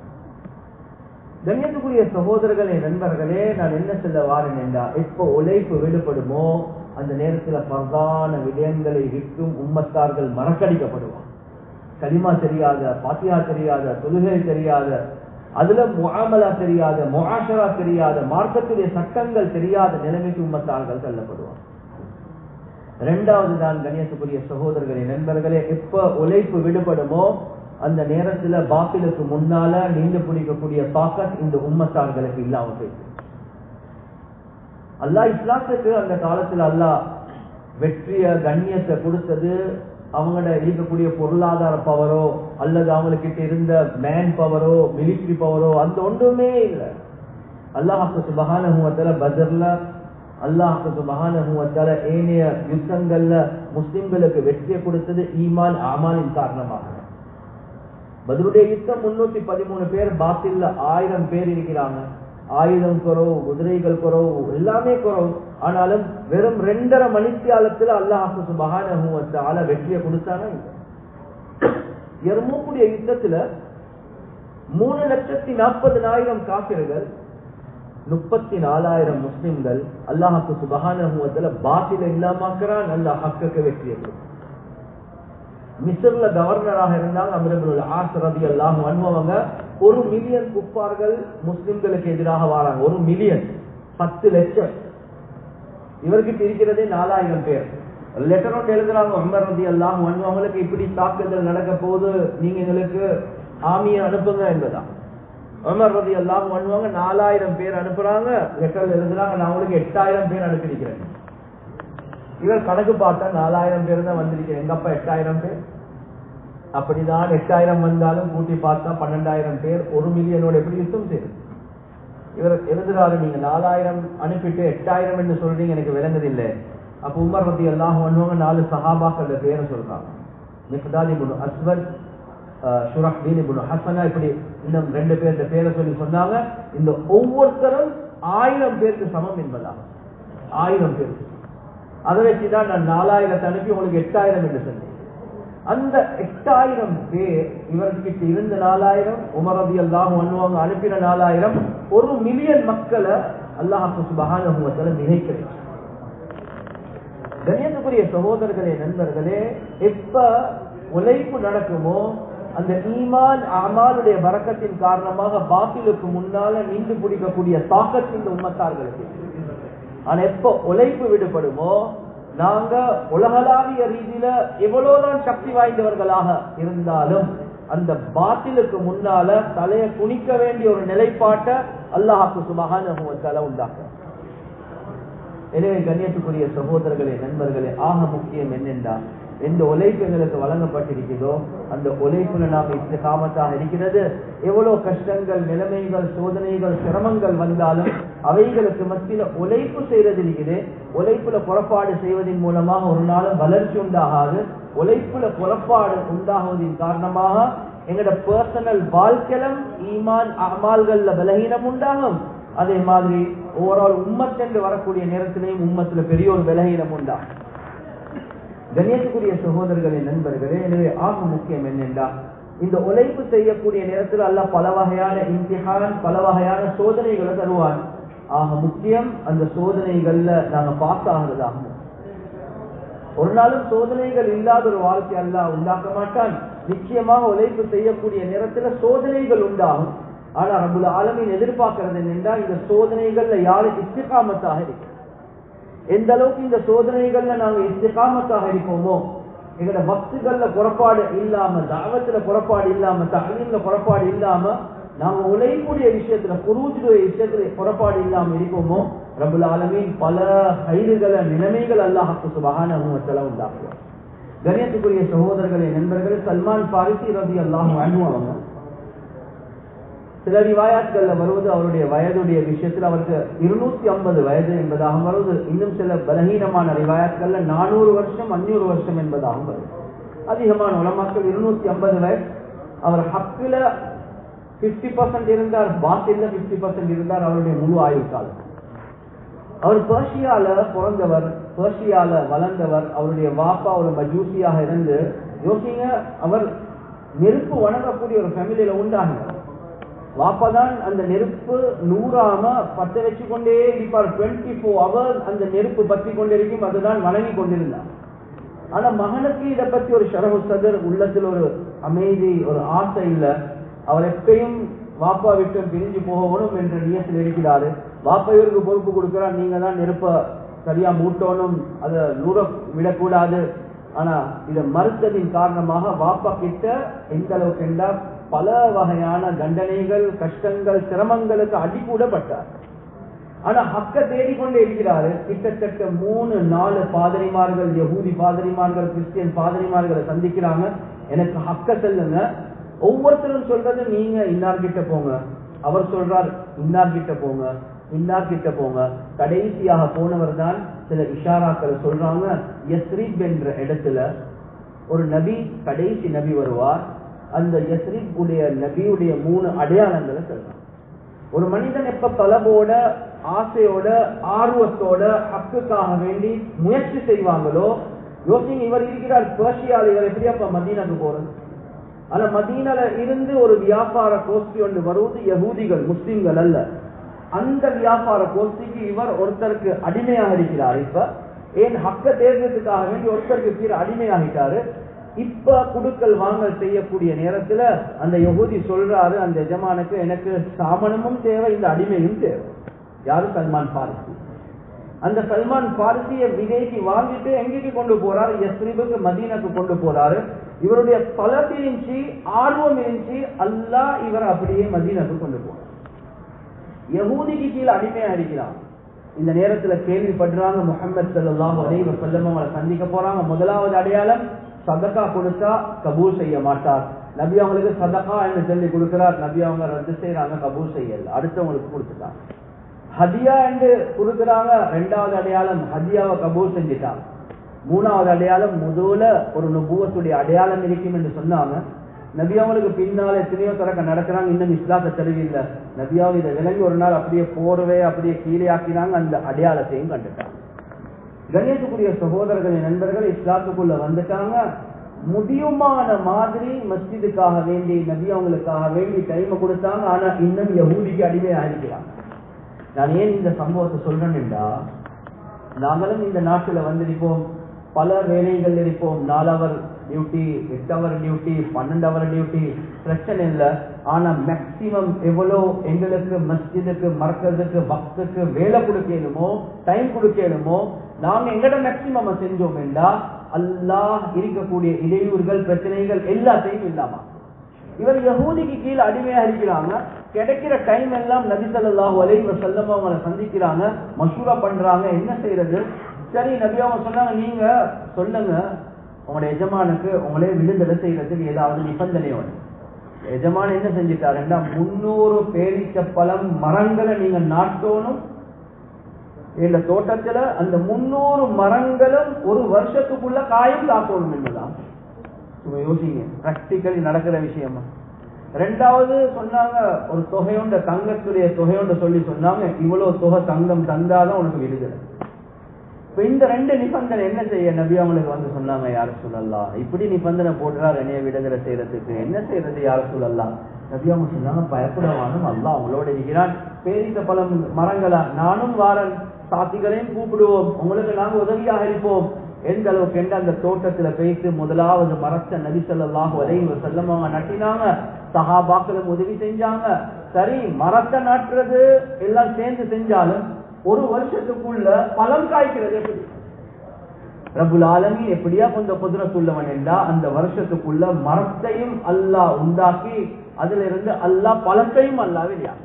கண்ணியத்துக்குரிய சகோதரர்களே நண்பர்களே நான் என்ன சொல்ல வாரேன் என்றா எப்போ உழைப்பு விடுபடுமோ அந்த நேரத்துல பிரதான விடயங்களை விட்டும் உம்மத்தார்கள் மறக்கடிக்கப்படுவான் கலிமா தெரியாத பாத்தியா தெரியாத தொழுகை தெரியாத அதுல முகாமலா தெரியாத முகாஷரா தெரியாத மார்க்கத்துடைய சட்டங்கள் தெரியாத நிலைமைக்கு உம்மத்தார்கள் தள்ளப்படுவான் இரண்டாவது தான் கணியத்துக்குரிய சகோதரர்களே நண்பர்களே எப்ப உழைப்பு விடுபடுமோ அந்த நேரத்துல பாத்திலுக்கு முன்னால நீண்டு பிடிக்கக்கூடிய தாக்கத் இந்த உம்மத்தார்களுக்கு இல்லாம போயிடுச்சு அல்லாஹ் இஸ்லாத்துக்கு அந்த காலத்துல அல்லாஹ் வெற்றிய கண்ணியத்தை கொடுத்தது அவங்களோட இருக்கக்கூடிய பொருளாதார பவரோ அல்லது அவங்கக்கிட்ட இருந்த மேன் பவரோ மிலிட்ரி பவரோ அந்த ஒன்றுமே இல்லை அல்லாஹாக்கு சுபகான பஜர்ல அல்லாஹாக்கு சுபகான ஏனைய யுத்தங்கள்ல முஸ்லிம்களுக்கு வெற்றியை கொடுத்தது ஈமான் ஆமானின் காரணமாக பதிலுடைய யுத்தம் முன்னூத்தி பதிமூணு பேர் பாத்தில்ல ஆயிரம் பேர் இருக்கிறாங்க ஆயுதம் குறவு குதிரைகள் குறவு எல்லாமே குறவு ஆனாலும் வெறும் ரெண்டரை மணித்தியாலத்துல அல்லாஹு சுபகான வெற்றியை கொடுத்தானா எர்மூக்குடைய யுத்தத்துல மூணு லட்சத்தி நாற்பதினாயிரம் காப்பிர்கள் முப்பத்தி நாலாயிரம் முஸ்லிம்கள் அல்லாஹாக்கு சுபகான பாத்தில இல்லாமக்கிறான் அல்லாஹ் ஹக்குக்கு வெற்றியை கொடுத்தான் மிஸ்ர்ல கவர்னராக இருந்தாங்க அமிரபுல் ஆஸ் ரதி அல்லாஹ் அனுபவங்க ஒரு மில்லியன் குப்பார்கள் முஸ்லிம்களுக்கு எதிராக வராங்க ஒரு மில்லியன் பத்து லட்சம் இவர்கிட்ட இருக்கிறதே நாலாயிரம் பேர் லெட்டர் ஒன்று எழுதுறாங்க உமர் ரதி அல்லாஹ் அவங்களுக்கு இப்படி தாக்குதல் நடக்க போது நீங்க எங்களுக்கு ஆமியை அனுப்புங்க என்பதா உமர் ரதி அல்லாஹ் பண்ணுவாங்க நாலாயிரம் பேர் அனுப்புறாங்க லெட்டர் எழுதுறாங்க நான் உங்களுக்கு எட்டாயிரம் பேர் அனுப்பியிருக்கிறேன் இவர் கணக்கு பார்த்தா நாலாயிரம் பேர் தான் வந்திருக்கிறேன் எங்க அப்பா எட்டாயிரம் பேர் அப்படிதான் எட்டாயிரம் வந்தாலும் கூட்டி பார்த்தா பன்னெண்டாயிரம் பேர் ஒரு மில்லியனோட எப்படி யுத்தம் செய்யுது இவர் எழுதுறாரு நீங்க நாலாயிரம் அனுப்பிட்டு எட்டாயிரம் என்று சொல்றீங்க எனக்கு விளங்குதில்லை அப்ப உமர் ரத்தி எல்லாம் பண்ணுவாங்க நாலு சஹாபாக்கள் பேரை சொல்றாங்க மிக்தாலி குனு அஸ்வத் ஷுரஹ்தீன் இப்னு ஹசனா இப்படி இன்னும் ரெண்டு பேர் பேரை சொல்லி சொன்னாங்க இந்த ஒவ்வொருத்தரும் ஆயிரம் பேருக்கு சமம் என்பதா ஆயிரம் பேருக்கு அதை வச்சுதான் நான் நாலாயிரத்தை அனுப்பி உங்களுக்கு எட்டாயிரம் என்று சொன்னேன் அந்த எட்டாயிரம் பேர் இவர்கிட்ட இருந்த நாலாயிரம் உமரதி அல்லாஹ் அனுவாங்க அனுப்பின நாலாயிரம் ஒரு மில்லியன் மக்களை அல்லாஹு சுபகான நினைக்கிறேன் கண்ணியத்துக்குரிய சகோதரர்களே நண்பர்களே எப்ப உழைப்பு நடக்குமோ அந்த ஈமான் அமாலுடைய வரக்கத்தின் காரணமாக பாத்திலுக்கு முன்னால நின்று பிடிக்கக்கூடிய தாக்கத்தின் இந்த உம்மத்தார்களுக்கு ஆனா எப்ப உழைப்பு விடுபடுமோ நாங்க உலகளாவிய ரீதியில எவ்வளவுதான் சக்தி வாய்ந்தவர்களாக இருந்தாலும் அந்த பாத்திலுக்கு முன்னால தலையை குனிக்க வேண்டிய ஒரு நிலைப்பாட்டை அல்லாஹாக்கு சுபகான உண்டாக்க எனவே கண்ணியத்துக்குரிய சகோதரர்களே நண்பர்களே ஆக முக்கியம் என்னென்றா எந்த உழைப்பு எங்களுக்கு வழங்கப்பட்டிருக்கிறதோ அந்த உழைப்புல நாம இஸ்திகாமத்தாக இருக்கிறது எவ்வளவு கஷ்டங்கள் நிலைமைகள் சோதனைகள் சிரமங்கள் வந்தாலும் அவைகளுக்கு மத்தியில உழைப்பு செய்யறதிருக்குது உழைப்புல புறப்பாடு செய்வதன் மூலமாக ஒரு நாளும் வளர்ச்சி உண்டாகாது உழைப்புல புறப்பாடு உண்டாகுவதன் காரணமாக எங்களோட பர்சனல் வாழ்க்கையிலும் ஈமான் அமால்கள்ல பலகீனம் உண்டாகும் அதே மாதிரி ஓவரால் உம்மத்தென்று வரக்கூடிய நேரத்திலையும் உம்மத்துல பெரிய ஒரு பலகீனம் உண்டாகும் கண்ணியத்துக்குரிய சகோதரர்களே நண்பர்களே எனவே ஆக முக்கியம் என்னென்றா இந்த உழைப்பு செய்யக்கூடிய நேரத்தில் அல்ல பல வகையான இம்திஹான் பல வகையான சோதனைகளை தருவான் ஆக முக்கியம் அந்த சோதனைகள்ல நாங்க பாஸ் ஆகிறதாகும் ஒரு நாளும் சோதனைகள் இல்லாத ஒரு வாழ்க்கை அல்ல உண்டாக்க மாட்டான் நிச்சயமாக உழைப்பு செய்யக்கூடிய நேரத்துல சோதனைகள் உண்டாகும் ஆனா ரபுல் ஆலமின் எதிர்பார்க்கிறது என்னென்றா இந்த சோதனைகள்ல யாருக்கு இஸ்திகாமத்தாக இருக்கு எந்த அளவுக்கு இந்த சோதனைகள்ல நாங்க இஸ்திகாமத்தாக இருப்போமோ எங்களோட பக்துகள்ல புறப்பாடு இல்லாம தாவத்துல புறப்பாடு இல்லாம தகவல புறப்பாடு இல்லாம நாங்க உழைக்கூடிய விஷயத்துல குருஜுடைய விஷயத்துல புறப்பாடு இல்லாம இருப்போமோ ரபுல் ஆலமின் பல கைதுகளை நிலைமைகள் அல்லாஹாக்கு சுபகான உண்டாக்குவார் கணியத்துக்குரிய சகோதரர்களே நண்பர்கள் சல்மான் பாரிசி ரவி அல்லாஹ் அவங்க சில ரிவாயாத்கள்ல வருவது அவருடைய வயதுடைய விஷயத்தில் அவருக்கு இருநூத்தி ஐம்பது வயது என்பதாகவும் வருவது இன்னும் சில பலகீனமான ரிவாயாத்கள்ல நானூறு வருஷம் அஞ்சூறு வருஷம் என்பதாகவும் வருது அதிகமான உலமாக்கள் இருநூத்தி ஐம்பது வயது அவர் ஹக்கில பிப்டி பர்சன்ட் இருந்தார் பாத்தில பிப்டி பர்சன்ட் இருந்தார் அவருடைய முழு ஆயுள் காலம் அவர் பேர்ஷியால பிறந்தவர் பேர்ஷியால வளர்ந்தவர் அவருடைய வாப்பா ஒரு மஜூசியாக இருந்து யோசிங்க அவர் நெருப்பு வணங்கக்கூடிய ஒரு ஃபேமிலியில உண்டாகினார் வாப்பா தான் அந்த நெருப்பு நூறாம பத்த வச்சு கொண்டே இருப்பார் டுவெண்ட்டி ஃபோர் ஹவர்ஸ் அந்த நெருப்பு பற்றி கொண்டிருக்கும் அதுதான் வணங்கி கொண்டிருந்தார் ஆனா மகனுக்கு இதை பத்தி ஒரு ஷரஹு சதர் உள்ளத்தில் ஒரு அமைதி ஒரு ஆசை இல்ல அவர் எப்பயும் வாப்பா விட்டு பிரிஞ்சு போகணும் என்ற நியத்தில் இருக்கிறாரு வாப்பா இவருக்கு பொறுப்பு கொடுக்கிறார் நீங்க தான் நெருப்ப சரியா மூட்டணும் அதை நூற விடக்கூடாது ஆனா இதை மறுத்ததின் காரணமாக வாப்பா கிட்ட எந்த அளவுக்கு என்றால் பல வகையான தண்டனைகள் கஷ்டங்கள் சிரமங்களுக்கு அடிக்கூடப்பட்டார் ஆனா ஹக்க தேடிக்கொண்டே இருக்கிறாரு கிட்டத்தட்ட மூணு நாலு பாதிரிமார்கள் யகூதி பாதிரிமார்கள் கிறிஸ்டியன் பாதிரிமார்களை சந்திக்கிறாங்க எனக்கு ஹக்க செல்லுங்க ஒவ்வொருத்தரும் சொல்றது நீங்க இன்னார் கிட்ட போங்க அவர் சொல்றார் இன்னார் கிட்ட போங்க இன்னார் கிட்ட போங்க கடைசியாக போனவர் தான் சில இஷாராக்களை சொல்றாங்க யஸ்ரீப் என்ற இடத்துல ஒரு நபி கடைசி நபி வருவார் அந்த யஸ்ரீப் உடைய நபியுடைய மூணு அடையாளங்களை சொல்றாங்க ஒரு மனிதன் எப்ப பலபோட ஆசையோட ஆர்வத்தோட ஹக்குக்காக வேண்டி முயற்சி செய்வாங்களோ யோசிங்க இவர் இருக்கிறார் பேர்ஷியால இவர் எப்படி அப்ப மதீனாக்கு போறது ஆனா மதீனால இருந்து ஒரு வியாபார கோஷ்டி ஒன்று வருவது யகூதிகள் முஸ்லிம்கள் அல்ல அந்த வியாபார கோஷ்டிக்கு இவர் ஒருத்தருக்கு அடிமையாக இருக்கிறார் இப்ப ஏன் ஹக்க தேர்ந்ததுக்காக வேண்டி ஒருத்தருக்கு கீழே அடிமையாகிட்டாரு இப்ப குடுக்கல் வாங்கல் செய்யக்கூடிய நேரத்துல அந்த யகுதி சொல்றாரு அந்த எஜமானுக்கு எனக்கு சாமனமும் தேவை இந்த அடிமையும் தேவை யாரு சல்மான் பாரிசி அந்த சல்மான் பாரிசிய விதைக்கு வாங்கிட்டு எங்கேக்கு கொண்டு போறாரு எஸ்ரிபுக்கு மதீனாக்கு கொண்டு போறாரு இவருடைய பலத்து இருந்துச்சு ஆர்வம் இருந்துச்சு அல்லா இவர் அப்படியே மதீனாக்கு கொண்டு போறார் யகூதிக்கு கீழே அடிமையா இருக்கிறான் இந்த நேரத்துல கேள்விப்படுறாங்க முகமது சல்லாஹ் அலைவ செல்லம் அவங்களை சந்திக்க போறாங்க முதலாவது அடையாளம் சதக்கா கொடுத்தா கபூல் செய்ய மாட்டார் நபி அவங்களுக்கு சதக்கா என்று சொல்லி கொடுக்கிறார் நபி அவங்க ரத்து செய்யறாங்க கபூல் செய்யல அடுத்தவங்களுக்கு கொடுத்துட்டாங்க ஹதியா என்று கொடுக்கிறாங்க ரெண்டாவது அடையாளம் ஹதியாவை கபூல் செஞ்சுட்டாங்க மூணாவது அடையாளம் முதல ஒரு நுபுவத்துடைய அடையாளம் இருக்கும் என்று சொன்னாங்க நபி அவங்களுக்கு பின்னால எத்தனையோ தரக்க நடக்கிறாங்க இன்னும் இஸ்லாத்தை தெளிவில்லை நபியாவும் இதை விளங்கி ஒரு நாள் அப்படியே போர்வே அப்படியே கீழே ஆக்கினாங்க அந்த அடையாளத்தையும் கண்டுட்டாங்க கணேசக்குரிய சகோதரர்களின் நண்பர்கள் இஸ்லாத்துக்குள்ள வந்துட்டாங்க முடியுமான மாதிரி மஸ்ஜிதுக்காக வேண்டி நபி அவங்களுக்காக வேண்டி டைமை கொடுத்தாங்க ஆனா இன்னும் யகூதிக்கு அடிமையா இருக்கிறாங்க நான் ஏன் இந்த சம்பவத்தை சொல்றேன்டா நாங்களும் இந்த நாட்டுல வந்திருப்போம் பல வேலைகள் இருப்போம் நாலு அவர் டியூட்டி எட்டு அவர் டியூட்டி பன்னெண்டு அவர் டியூட்டி பிரச்சனை இல்லை ஆனா மேக்சிமம் எவ்வளோ எங்களுக்கு மஸ்ஜிதுக்கு மறக்கிறதுக்கு பக்துக்கு வேலை கொடுக்கணுமோ டைம் கொடுக்கணுமோ நாங்க எங்கட மேக்சிமம் செஞ்சோம் என்றா அல்லாஹ் இருக்கக்கூடிய இடையூறுகள் பிரச்சனைகள் எல்லாத்தையும் இல்லாம இவர் யகூதிக்கு கீழே அடிமையா இருக்கிறாங்க கிடைக்கிற டைம் எல்லாம் நபி ஸல்லல்லாஹு அலைஹி வஸல்லம் அவங்களை சந்திக்கிறாங்க மஷூரா பண்றாங்க என்ன செய்யறது சரி நபி அவங்க சொன்னாங்க நீங்க சொல்லுங்க உங்களோட எஜமானுக்கு உங்களே விடுதலை செய்யறதுக்கு ஏதாவது நிபந்தனையோட எஜமான என்ன செஞ்சுட்டாருன்னா முன்னூறு பேரிச்ச பழம் மரங்களை நீங்க நாட்டோனும் இந்த தோட்டத்துல அந்த முன்னூறு மரங்களும் ஒரு வருஷத்துக்குள்ள காயும் காக்கணும் என்பதான் சும்மா யோசிங்க பிராக்டிக்கலி நடக்கிற விஷயமா ரெண்டாவது சொன்னாங்க ஒரு தொகையோண்ட தங்கத்துடைய தொகையோண்ட சொல்லி சொன்னாங்க இவ்வளவு தொகை தங்கம் தந்தாதான் உனக்கு விடுதலை இப்ப இந்த ரெண்டு நிபந்தனை என்ன செய்ய நபி அவங்களுக்கு வந்து சொன்னாங்க யார சொல்லலாம் இப்படி நிபந்தனை போடுறாரு என்னைய விடுதலை செய்யறதுக்கு என்ன செய்யறது யார சொல்லலாம் நபி அவங்க சொன்னாங்க பயப்படவானும் அல்ல அவங்களோட இருக்கிறான் பேரித்த பழம் மரங்களா நானும் வாரன் சாத்திகளையும் கூப்பிடுவோம் உங்களுக்கு நாங்க உதவியாக இருப்போம் எந்த அளவுக்கு என்று அந்த தோட்டத்துல பேசி முதலாவது மரத்தை நபி சொல்லலாம் வரையும் செல்லம் அவங்க நட்டினாங்க சஹாபாக்களும் உதவி செஞ்சாங்க சரி மரத்தை நட்டுறது எல்லாம் சேர்ந்து செஞ்சாலும் ஒரு வருஷத்துக்குள்ள பழம் காய்க்கிறது எப்படி ரபுல் ஆலமி எப்படியா கொஞ்சம் குதிரத்துள்ளவன் என்றா அந்த வருஷத்துக்குள்ள மரத்தையும் அல்லாஹ் உண்டாக்கி அதுல இருந்து அல்லாஹ் பழத்தையும் அல்லாஹ் வெளியாக்கி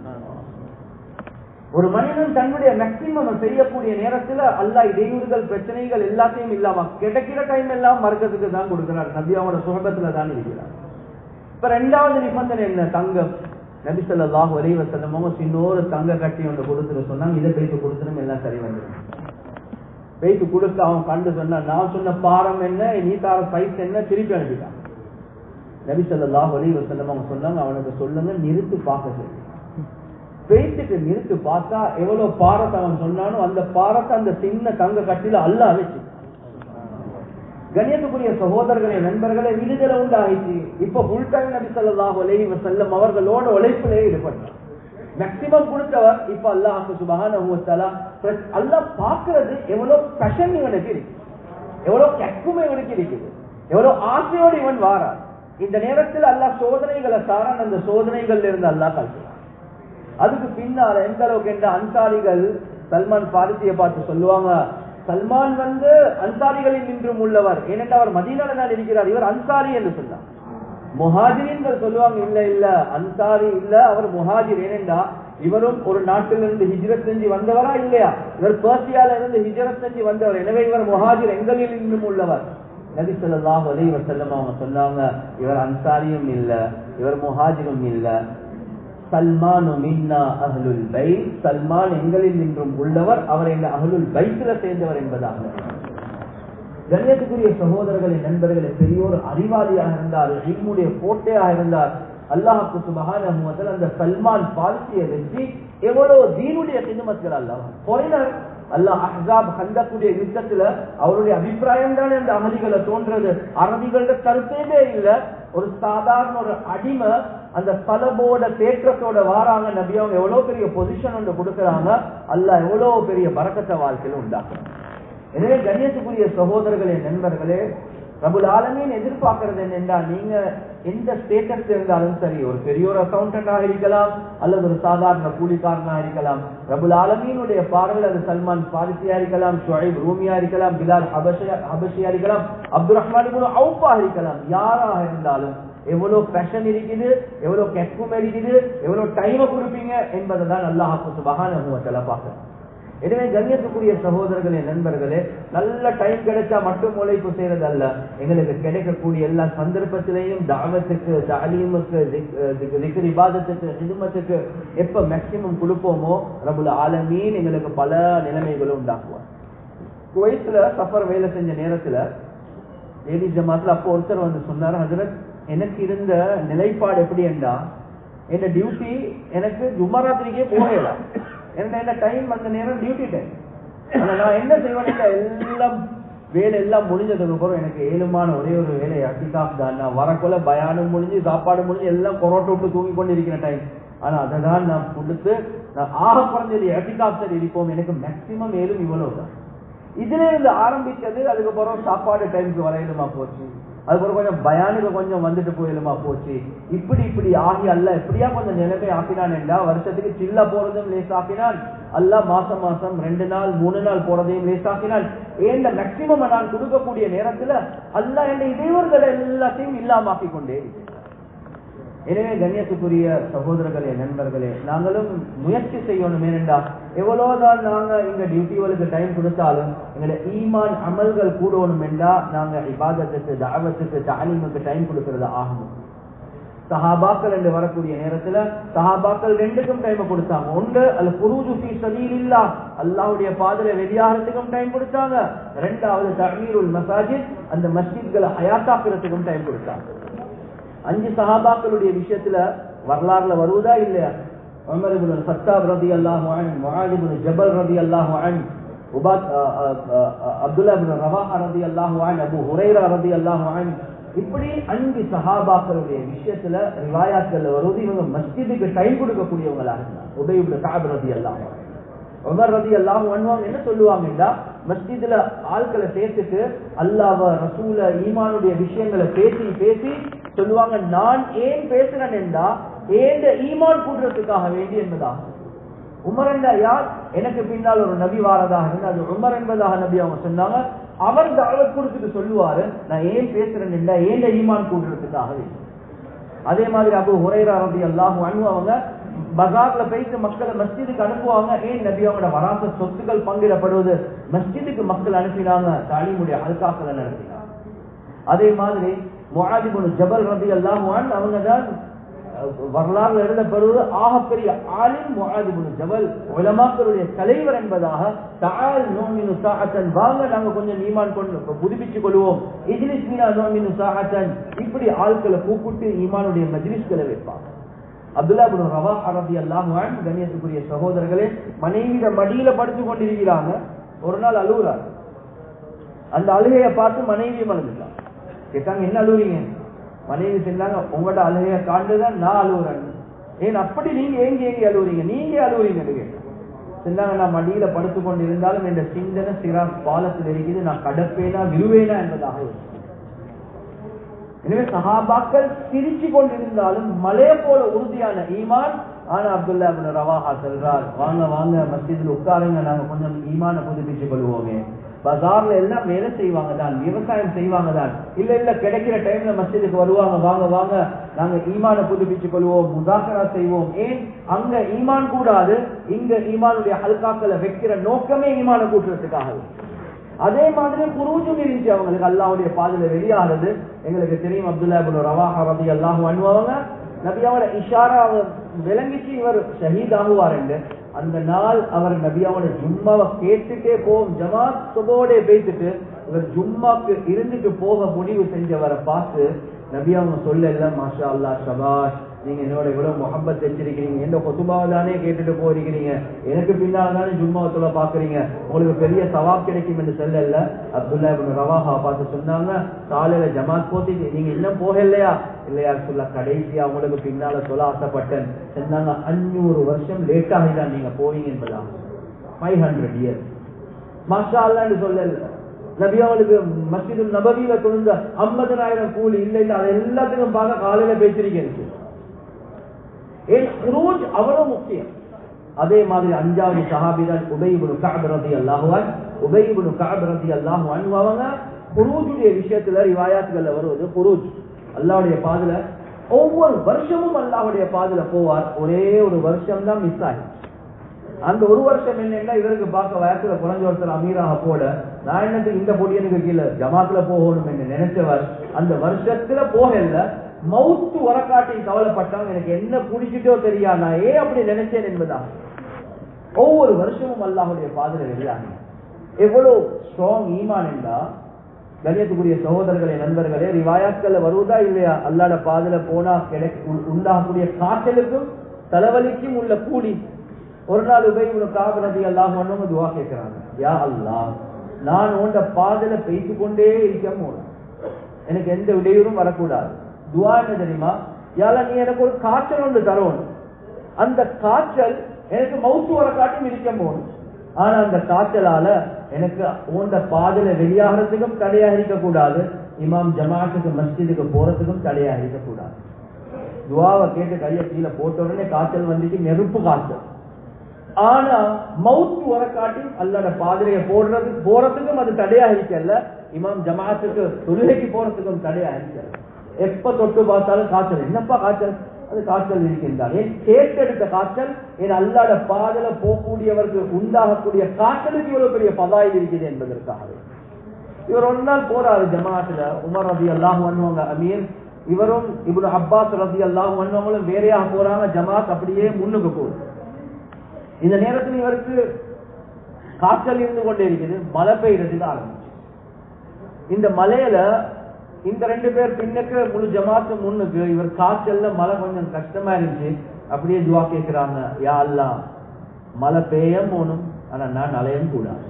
ஒரு மனிதன் தன்னுடைய மேக்சிமம் செய்யக்கூடிய நேரத்துல அல்லாஹ் இடையூறுகள் பிரச்சனைகள் எல்லாத்தையும் இல்லாம கிடைக்கிற டைம் எல்லாம் மறுக்கிறதுக்கு தான் கொடுக்கிறார் நபி அவனோட சுகத்துல தான் இருக்கிறார் இப்ப ரெண்டாவது நிபந்தனை என்ன தங்கம் நபி சொல்லாஹ் ஒரே வசல்லமோ சின்னோரு தங்க கட்டி ஒன்று கொடுத்துட்டு சொன்னாங்க இதை பேசி கொடுத்துரும் எல்லாம் சரி வந்துடும் பேசி கொடுத்து அவன் கண்டு சொன்னான் நான் சொன்ன பாரம் என்ன நீ தார சைஸ் என்ன திருப்பி அனுப்பிட்டான் நபி ஸல்லல்லாஹு அலைஹி வஸல்லம் அவங்க சொன்னாங்க அவனுக்கு சொல்லுங்க நிறுத்து பார்க்க சொல்லி பேச்சுக்கு நிறுத்து பார்த்தா எவ்வளவு பாரத்தை அவன் சொன்னானோ அந்த பாரத்தை அந்த சின்ன தங்க கட்டில அல்லாஹ் வச்சு கண்ணியத்துக்குரிய சகோதரர்களே நண்பர்களே விடுதலை உண்டாயிடுச்சு இப்ப ஃபுல் டைம் நபி ஸல்லல்லாஹு அலைஹி வஸல்லம் அவர்களோட உழைப்பிலே ஈடுபட்டார் மேக்சிமம் கொடுத்தவர் இப்ப அல்லாஹ் சுபஹானஹு வ தஆலா அல்லாஹ் பார்க்கிறது எவ்வளவு பேஷன் இவனுக்கு இருக்கு எவ்வளவு கெக்குமே இவனுக்கு இருக்குது எவ்வளவு ஆசையோடு இவன் வாரான் இந்த நேரத்தில் அல்லாஹ் சோதனைகளை சாரான் அந்த சோதனைகள்ல இருந்து அல்லாஹ் கல்வியான் அதுக்கு பின்னால எந்த அளவுக்கு என்ற அன்சாரிகள் சல்மான் பாரிசியை பார்த்து சொல்லுவாங்க சல்மான் வந்து அன்சாரிகளில் நின்றும் உள்ளவர் ஏனென்றால் அவர் மதீனால தான் இருக்கிறார் இவர் அன்சாரி என்று சொன்னார் முஹாஜிரின்கள் சொல்லுவாங்க இல்ல இல்ல அன்சாரி இல்ல அவர் முஹாஜிர் ஏனென்றா இவரும் ஒரு நாட்டிலிருந்து ஹிஜ்ரத் செஞ்சு வந்தவரா இல்லையா இவர் பர்சியால இருந்து ஹிஜ்ரத் செஞ்சு வந்தவர் எனவே இவர் முஹாஜிர் எங்களில் இன்னும் உள்ளவர் நபி ஸல்லல்லாஹு அலைஹி வஸல்லம் அவங்க சொன்னாங்க இவர் அன்சாரியும் இல்ல இவர் முஹாஜிரும் இல்ல சல்மானு மின்னா அஹ்லுல் பைத் சல்மான் எங்களில் நின்றும் உள்ளவர் அவர் எங்க அஹ்லுல் பைத்துல சேர்ந்தவர் என்பதாக கண்ணியத்துக்குரிய சகோதரர்களை நண்பர்களே பெரியோர் அறிவாளியாக இருந்தார் இம்முடைய கோட்டையாக இருந்தார் அல்லாஹுக்கு சுபஹான அந்த சல்மான் பாலிசியை வச்சு எவ்வளவு தீனுடைய சினிமத்தில் அல்லாஹ் ஃபாரினர் அல்லாஹ் அஹ்ஸாப் ஹந்தக்குடைய யுத்தத்துல அவருடைய அபிப்பிராயம் தான் இந்த அகதிகளை தோன்றது அரபிகளோட கருத்தே இல்ல ஒரு சாதாரண ஒரு அடிமை அந்த பலபோட தேற்றத்தோட வாராங்க நபி அவங்க எவ்வளவு பெரிய பொசிஷன் ஒன்று கொடுக்கறாங்க அல்லாஹ் எவ்வளவு பெரிய பறக்கத்தை வாழ்க்கையில உண்டாக்குறாங்க எனவே கண்ணியத்துக்குரிய சகோதரர்களே நண்பர்களே பிரபுல் ஆலமீன் எதிர்பார்க்கறது என்னென்றா நீங்க எந்த ஸ்டேட்டஸ் இருந்தாலும் சரி ஒரு பெரிய ஒரு அக்கௌண்டன்டாக இருக்கலாம் அல்லது ஒரு சாதாரண கூலிக்காரனாக இருக்கலாம் பிரபுல் ஆலமீனுடைய பார்வையில் அது சல்மான் பாரிசியா இருக்கலாம் ஷுஐப் ரூமியா இருக்கலாம் பிலால் ஹபஷியா ஹபஷியா இருக்கலாம் அப்துல் ரஹ்மான் இப்னு அவுஃபா இருக்கலாம் யாராக இருந்தாலும் எவ்வளவு பேஷன் இருக்குது எவ்வளவு கெக்கும் இருக்குது எவ்வளவு டைமை கொடுப்பீங்க என்பதை தான் அல்லாஹ் சுபஹானஹு வ தஆலா பார்க்கணும் எனவே கண்ணியத்துக்குரிய சகோதரர்களே நண்பர்களே நல்ல டைம் கிடைச்சா மட்டும் உழைப்பு செய்யறது அல்ல எங்களுக்கு கிடைக்கக்கூடிய எல்லா சந்தர்ப்பத்திலையும் தாவத்துக்கு தாலீமுக்கு விவாதத்துக்கு ஹிதுமத்துக்கு எப்ப மேக்சிமம் கொடுப்போமோ ரபுல் ஆலமீன் எங்களுக்கு பல நிலைமைகளும் உண்டாக்குவார் குவைத்துல சஃபர் வேலை செஞ்ச நேரத்துல லேடி ஜமாத்ல அப்போ ஒருத்தர் வந்து சொன்னார் ஹசரத் எனக்கு இருந்த நிலைப்பாடு எப்படி என்றா என்ன டியூட்டி எனக்கு ஜும்மாராத்திரிக்கே போகல என்ன என்ன டைம் அந்த நேரம் டியூட்டி டைம் ஆனா நான் என்ன செய்வேன் எல்லாம் வேலை எல்லாம் முடிஞ்சதுக்கு அப்புறம் எனக்கு ஏழுமான ஒரே ஒரு வேலை அட்டிகாப் தான் நான் வரக்குள்ள பயானம் முடிஞ்சு சாப்பாடு முடிஞ்சு எல்லாம் கொரோட்டை விட்டு தூங்கி கொண்டு இருக்கிற டைம் ஆனா அதை தான் நான் கொடுத்து நான் ஆக குறைஞ்சது அட்டிகாப் சரி இருப்போம் எனக்கு மேக்சிமம் ஏழும் இவ்வளவு தான் இதுல இருந்து ஆரம்பிச்சது அதுக்கப்புறம் சாப்பாடு டைமுக்கு வரையிலுமா போச்சு அதுக்கப்புறம் கொஞ்சம் பயானுக்கு கொஞ்சம் வந்துட்டு போயிலுமா போச்சு இப்படி இப்படி ஆகி அல்ல எப்படியா கொஞ்சம் நிலைமை ஆக்கினான் என்றா வருஷத்துக்கு சில்ல போறதும் லேஸ் ஆக்கினான் அல்ல மாசம் மாசம் ரெண்டு நாள் மூணு நாள் போறதையும் லேஸ் ஆக்கினான் ஏன் மேக்சிமம் நான் கொடுக்கக்கூடிய நேரத்துல அல்ல என்ற இடையூறுகளை எல்லாத்தையும் இல்லாமக்கி கொண்டே எனவே கண்ணியத்துக்குரிய சகோதரர்களே நண்பர்களே நாங்களும் முயற்சி செய்யணும் ஏனென்றா எவ்வளவுதான் நாங்க இங்க டியூட்டிகளுக்கு டைம் கொடுத்தாலும் எங்களை ஈமான் அமல்கள் கூடணும் என்றா நாங்க இபாதத்துக்கு தாவத்துக்கு தாலிமுக்கு டைம் கொடுக்கறது ஆகணும் சஹாபாக்கள் என்று வரக்கூடிய நேரத்துல சஹாபாக்கள் ரெண்டுக்கும் டைம் கொடுத்தாங்க ஒன்று அது புரூஜு ஃபீ சபீலில்லா அல்லாஹ்வுடைய பாதையில வெளியாகிறதுக்கும் டைம் கொடுத்தாங்க ரெண்டாவது தஹீருல் மசாஜித் அந்த மஸ்ஜித்களை ஹயாத்தாக்குறதுக்கும் டைம் கொடுத்தாங்க அஞ்சு சஹாபாக்களுடைய விஷயத்துல வரலாறுல வருவதா இல்லையா உமர் இப்னு சத்தாப் ரலியல்லாஹு அன்ஹு முஆத் இப்னு ஜபல் ரலியல்லாஹு அன்ஹு உபாத் அப்துல்லா இப்னு ரவாஹா ரலியல்லாஹு அன்ஹு அபூ ஹுரைரா ரலியல்லாஹு அன்ஹு இப்படி அஞ்சு சஹாபாக்களுடைய விஷயத்துல ரிவாயாத்கள்ல வருவது இவங்க மஸ்ஜிதுக்கு டைம் கொடுக்கக்கூடியவங்களா இருந்தாங்க உபய் இப்னு கஅப் ரலியல்லாஹு அன்ஹு உமர் ரதி அல்லாஹ் அன்வாங்க என்ன சொல்லுவாங்கன்னா மஸ்ஜிதுல ஆட்களை சேர்த்துட்டு அல்லாஹ் ரசூல ஈமானுடைய விஷயங்களை பேசி பேசி சொல்லுவாங்க நான் ஏன் பேசுறேன் என்றா ஏன் ஈமான் கூடுறதுக்காக வேண்டி என்பதா உமர் என்றா யார் எனக்கு பின்னால் ஒரு நபி வாரதாக இருந்து அது உமர் என்பதாக நபி அவங்க சொன்னாங்க அவர் தாவத் கொடுத்துட்டு சொல்லுவாரு நான் ஏன் பேசுறேன் என்றா ஏன் ஈமான் கூடுறதுக்காக வேண்டி அதே மாதிரி அபு ஹுரைரா ரபி அல்லாஹ் அனு அவங்க பஜார்ல போயிட்டு மக்களை மஸ்ஜிதுக்கு அனுப்புவாங்க ஏன் நபி அவங்களோட வராச சொத்துக்கள் பங்கிடப்படுவது மஸ்ஜிதுக்கு மக்கள் அனுப்பினாங்க தாலிமுடைய அல்காக்களை நடத்தினாங்க அதே மாதிரி முஆதிபுன் ஜபல் ரபி அல்லாஹ் அவங்க தான் வரலாறுல எழுதப்படுவது ஆகப்பெரிய ஆலிம் முஆதிபுன் ஜபல் உலமாக்களுடைய தலைவர் என்பதாக தஆல் நுமினு சாஅத்தன் வாங்க நாங்க கொஞ்சம் ஈமான் கொண்டு புதுப்பிச்சு கொள்வோம் இஜ்லிஸ் மீனா நுமினு சாஅத்தன் இப்படி ஆட்களை கூப்பிட்டு ஈமானுடைய மஜ்லிஸ்களை வைப்பாங்க அப்துல்லா பின் ரவா ரபி அல்லாஹ் கண்ணியத்துக்குரிய சகோதரர்களே மனைவியிட மடியில படுத்து கொண்டிருக்கிறாங்க ஒரு நாள் அழுகுறார் அந்த அழுகையை பார்த்து மனைவியை மலர்ந்துட்டான் கேட்டாங்க என்ன அழுகுறீங்க மனைவி சொன்னாங்க உங்களோட அழுகையை காண்டுதான் நான் அழுகுறேன் ஏன் அப்படி நீங்க ஏங்கி ஏங்கி அழுகுறீங்க நீங்க அழுகுறீங்கன்னு கேட்டேன் சொன்னாங்க நான் மடியில படுத்து கொண்டு இருந்தாலும் என்ற சிந்தனை சிறா பாலத்தில் இருக்குது நான் கடப்பேனா விழுவேனா என்பதாக இருக்கு எனவே சஹாபாக்கள் சிரிச்சு கொண்டிருந்தாலும் மலைய போல உறுதியான ஈமான் ஆனா அப்துல்லா இப்னு ரவாஹா சொல்றார் வாங்க வாங்க மஸ்ஜிதில் உட்காருங்க நாங்க கொஞ்சம் ஈமான புதுப்பிச்சு கொள்வோமே பஜார்ல எல்லாம் வேலை செய்வாங்க தான் விவசாயம் செய்வாங்க தான் இல்ல இல்ல கிடைக்கிற டைம்ல மஸ்ஜிதுக்கு வருவாங்க வாங்க வாங்க நாங்க ஈமான புதுப்பிச்சு கொள்வோம் முதாக்கரா செய்வோம் ஏன் அங்க ஈமான் கூடாது இங்க ஈமானுடைய ஹல்காக்களை வைக்கிற நோக்கமே ஈமான கூட்டுறதுக்காக அதே மாதிரி குருஜும் இருந்துச்சு அவங்களுக்கு அல்லாவுடைய பாதையில வெளியாகிறது எங்களுக்கு தெரியும் அப்துல்லா இப்னு ரவாஹா ரபி அல்லாஹ் அனுபவங்க நபியாவோட இஷாரா விளங்கிச்சு இவர் ஷஹீத் ஆகுவார் என்று அந்த நாள் அவர் நபியாவோட ஜும்மாவை கேட்டுட்டே போகும் ஜமாத் சுபோட பேசிட்டு இவர் ஜும்மாக்கு இருந்துட்டு போக முடிவு செஞ்சவரை பார்த்து நபி அவங்க சொல்ல மாஷா அல்லா ஷபாஷ் நீங்க என்னோட இவ்வளவு முகப்பத் வச்சிருக்கிறீங்க எந்த கொத்துபாவை தானே கேட்டுட்டு போயிருக்கிறீங்க எனக்கு பின்னால தானே ஜும்மாவத்துல பாக்குறீங்க உங்களுக்கு பெரிய சவாப் கிடைக்கும் என்று சொல்லல அப்துல்லா இப்னு ரவாஹா பார்த்து சொன்னாங்க காலையில ஜமாத் போத்தி நீங்க இன்னும் போகலையா இல்லையா சொல்ல கடைசியா உங்களுக்கு பின்னால சொல்ல ஆசைப்பட்டேன் சொன்னாங்க அஞ்சூறு வருஷம் லேட் ஆகிதான் நீங்க போவீங்க என்பதா ஃபைவ் ஹண்ட்ரட் இயர்ஸ் மாஷா அல்லான்னு சொல்லல நபி அவளுக்கு மஸ்ஜிது நபவியில தொழுந்த ஐம்பதனாயிரம் கூலி இல்ல இல்ல அதை எல்லாத்துக்கும் பார்க்க காலையில பேசிருக்கேன் ஏன் குரூஜ் அவ்வளவு முக்கியம் அதே மாதிரி அஞ்சாவது சஹாபிதான் உபயிபுனு கஅப் ரதி அல்லாஹுவான் உபயிபுனு கஅப் ரதி அல்லாஹுவான் அவங்க குரூஜுடைய விஷயத்துல ரிவாயாத்துகள்ல வருவது குரூஜ் அல்லாவுடைய பாதுல ஒவ்வொரு வருஷமும் அல்லாவுடைய பாதுல போவார் ஒரே ஒரு வருஷம் தான் மிஸ் ஆகி அந்த ஒரு வருஷம் என்னன்னா இவருக்கு பார்க்க வயசுல குறைஞ்ச ஒருத்தர் அமீராக போட நான் என்னத்துக்கு இந்த பொடியனுக்கு கீழே ஜமாத்துல போகணும் என்று நினைச்சவர் அந்த வருஷத்துல போகல மவுத்து வரக்காட்டி கவலைப்பட்டவங்க எனக்கு என்ன பிடிச்சிட்டோ தெரியா நான் ஏன் அப்படி நினைச்சேன் என்பதா ஒவ்வொரு வருஷமும் அல்லாஹுடைய பாதல வெளியாங்க எவ்வளவு ஸ்ட்ராங் ஈமான் என்றா கணியத்துக்குரிய சகோதரர்களே நண்பர்களே ரிவாயாக்கள் வருவதா இல்லையா அல்லாட பாதல போனா கிடை உண்டாகக்கூடிய காய்ச்சலுக்கும் தலைவலிக்கும் உள்ள கூலி ஒரு நாள் உபை காபு நபி அல்லாஹ் ஒன்னும் துவா கேட்கிறாங்க யா அல்லாஹ் நான் உண்ட பாதல பேசிக் கொண்டே இருக்க போனேன் எனக்கு எந்த இடையூறும் வரக்கூடாது துவா என்ன தெரியுமா யால நீ எனக்கு ஒரு காய்ச்சல் ஒன்று தரணும் அந்த காய்ச்சல் எனக்கு மவுத்து வர காட்டும் இருக்க போகணும் ஆனா அந்த காய்ச்சலால எனக்கு உண்ட பாதல வெளியாகிறதுக்கும் தடையாக இருக்கக்கூடாது இமாம் ஜமாத்துக்கு மஸ்ஜிதுக்கு போறதுக்கும் தடையாக இருக்கக்கூடாது துவாவை கேட்டு கையை கீழே போட்ட உடனே காய்ச்சல் வந்துட்டு நெருப்பு காய்ச்சல் ஆனா மவுத்து வர காட்டி அல்லட பாதிரைய போடுறது போறதுக்கும் அது தடையா இருக்கல இமாம் ஜமாத்துக்கு தொழுகைக்கு போறதுக்கும் தடையா இருக்கல எப்ப தொட்டு பார்த்தாலும் காய்ச்சல் என்னப்பா காய்ச்சல் அது காய்ச்சல் இருக்கின்றான் ஏன் கேட்டெடுத்த காய்ச்சல் என் அல்லாட பாதல போகக்கூடியவருக்கு உண்டாகக்கூடிய காய்ச்சலுக்கு இவ்வளவு பெரிய பதாயில் இருக்குது என்பதற்காகவே இவர் ஒரு நாள் போறாரு ஜமாத்துல உமர் ரதி அல்லாஹ் பண்ணுவாங்க அமீர் இவரும் இவரு அப்பாஸ் ரதி அல்லாஹ் பண்ணுவவங்களும் வேறையாக போறாங்க ஜமாத் அப்படியே முன்னுக்கு போகுது இந்த நேரத்தில் இவருக்கு காய்ச்சல் இருந்து கொண்டே இருக்குது மழை பெய்யறதுக்கு ஆரம்பிச்சு இந்த மலையில இந்த ரெண்டு பேர் பின்னுக்கு முழு ஜமாத்து முன்னுக்கு இவர் காய்ச்சல்ல மழை கொஞ்சம் கஷ்டமா இருந்துச்சு அப்படியே துவா கேட்கிறாங்க யா அல்லா மழை பெய்யம் போகணும் ஆனா நான் நலையம் கூடாது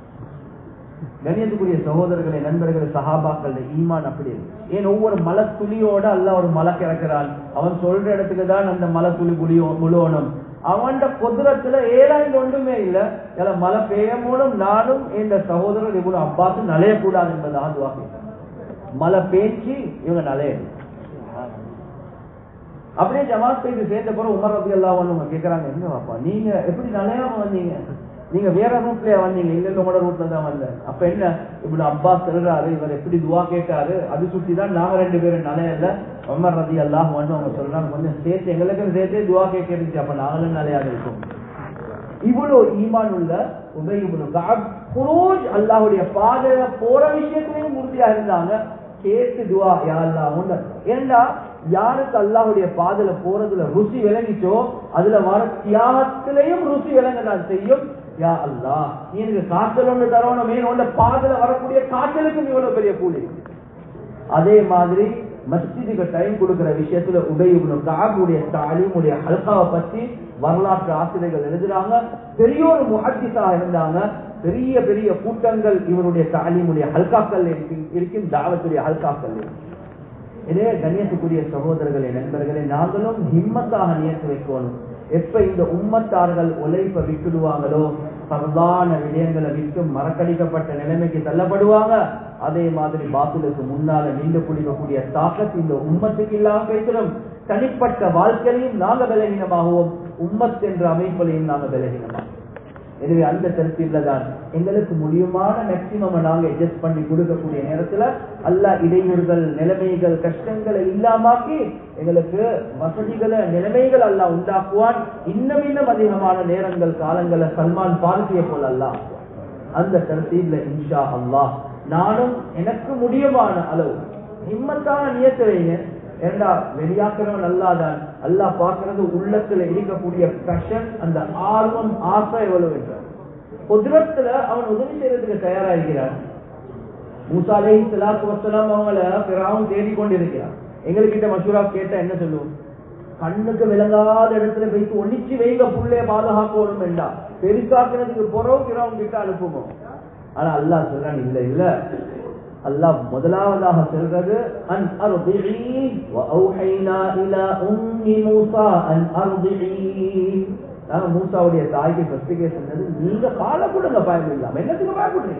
கணியத்துக்குரிய சகோதரர்களை நண்பர்களை சஹாபாக்கள் ஈமான் அப்படி இருக்கு ஏன் ஒவ்வொரு மலை துளியோட அல்ல ஒரு மலை கிறக்கிறான் அவன் சொல்ற இடத்துக்கு தான் அந்த மலை துளி புளியோ முழுவணும் அவன் குதிரத்துல ஏழாண்டு ஒன்றுமே இல்ல இல்ல மழை பெய்யமோடும் நானும் இந்த சகோதரர் இவ்வளவு அப்பாத்து நலையக்கூடாது என்பதாக துவா மழை பேச்சு இவங்க நலையணும் அப்படியே ஜமாத் செய்து சேர்ந்த பிறகு உமர் ரபி எல்லாம் கேட்கறாங்க என்ன பாப்பா நீங்க எப்படி நலையாம வந்தீங்க நீங்க வேற ரூட்லயே வந்தீங்க இல்ல உங்களோட ரூட்ல தான் வந்தேன் அப்ப என்ன இப்படி அப்பா சொல்றாரு இவர் எப்படி துவா கேட்டாரு அது சுத்தி தான் நாங்க ரெண்டு பேரும் நலையல்ல உமர் ரதி அல்லாஹ் வந்து அவங்க சொல்றாங்க கொஞ்சம் சேர்த்து எங்களுக்கு சேர்த்தே துவா கேட்க இருந்துச்சு அப்ப நாங்களும் நிலையாக இருக்கோம் இவ்வளவு ஈமான் உள்ள உபயோகம் குரோஜ் அல்லாஹுடைய பாதையில போற விஷயத்திலையும் உறுதியா இருந்தாங்க கேட்டு துவா யா அல்லாஹ் உண்ட ஏண்டா யாருக்கு அல்லாஹ்வுடைய பாதல போறதுல ருசி விளங்கிச்சோ அதுல வர தியாகத்திலையும் ருசி விளங்கதான் செய்யும் யா அல்லாஹ் நீ எனக்கு காய்ச்சல் ஒன்று தரணும் மீன் உண்ட பாதல வரக்கூடிய காய்ச்சலுக்கு இவ்வளவு பெரிய கூலி அதே மாதிரி மஸ்ஜிதுக்கு டைம் கொடுக்கிற விஷயத்துல உபயோகம் காபுடைய தாலீமுடைய ஹல்காவை பத்தி வரலாற்று ஆசிரியர்கள் எழுதுறாங்க பெரிய ஒரு முஹத்திஸாக இருந்தாங்க பெரிய பெரிய கூட்டங்கள் இவருடைய தாலீமுடைய ஹல்காக்கள் இருக்கு- இருக்கும் தாவத்துடைய ஹல்காக்கள் இருக்கு. இதே கண்ணியத்துக்குரிய சகோதரர்களே நண்பர்களே நாங்களும் ஹிம்மத்தாக நியத்து வைக்கணும் எப்ப இந்த உம்மத்தார்கள் உழைப்ப விட்டுடுவாங்களோ பரதான விடயங்களை விட்டு மறக்கடிக்கப்பட்ட நிலைமைக்கு தள்ளப்படுவாங்க அதே மாதிரி பாத்துலுக்கு முன்னால நின்று குடிக்கக்கூடிய தாக்கத்து இந்த உம்மத்துக்கு இல்லாம பேசுறோம் தனிப்பட்ட வாழ்க்கையிலையும் நாங்க பலகீனமாகவும் உம்மத் என்ற அமைப்பிலையும் நாங்க பலகீனமாகும் எனவே அந்த தரப்பில தான் எங்களுக்கு முடியுமான மேக்சிமம் நாங்க அட்ஜஸ்ட் பண்ணி கொடுக்கக்கூடிய நேரத்துல அல்லாஹ் இடையூறுகள் நிலைமைகள் கஷ்டங்களை இல்லாமாக்கி எங்களுக்கு வசதிகளை நிலைமைகள் அல்லாஹ் உண்டாக்குவான் இன்னும் இன்னும் அதிகமான நேரங்கள் காலங்களை சல்மான் பாலிசிய போல அல்லாஹ் அந்த தரத்தீப்ல இன்ஷா அல்லாஹ் நானும் எனக்கு முடியுமான அளவு ஹிம்மத்தான நியத்தை வைங்க ஏண்டா வெளியாக்குறவன் அல்லாதான் அல்லாஹ் பார்க்கிறது உள்ளத்துல இருக்கக்கூடிய பேஷன் அந்த ஆர்வம் ஆசை எவ்வளவு என்றார் குதிரத்துல அவன் உதவி செய்யறதுக்கு தயாரா இருக்கிறான் மூசா அலை சலாத்து வசலாம் அவங்கள பிறாவும் தேடிக் கொண்டிருக்கிறான் எங்ககிட்ட மசூரா கேட்டா என்ன சொல்லுவோம் கண்ணுக்கு விளங்காத இடத்துல வைத்து ஒளிச்சு வைங்க புள்ளைய பாதுகாக்கணும் வேண்டாம் பெருசாக்குறதுக்கு போறோம் பிறவும் கிட்ட அனுப்புவோம் ஆனா அல்லாஹ் சொல்றான் இல்ல இல்ல அல்லாஹ் முதலாவதாக சொல்றது அன் அர்திஇ வ அவ்ஹைனா இலா உம்மி மூசா அன் அர்திஇ நாங்க மூசாவுடைய தாய்க்கு ஃபர்ஸ்ட் சொன்னது நீங்க பால கொடுங்க பயம் இல்லாம என்னத்துக்கு பயப்படுறீங்க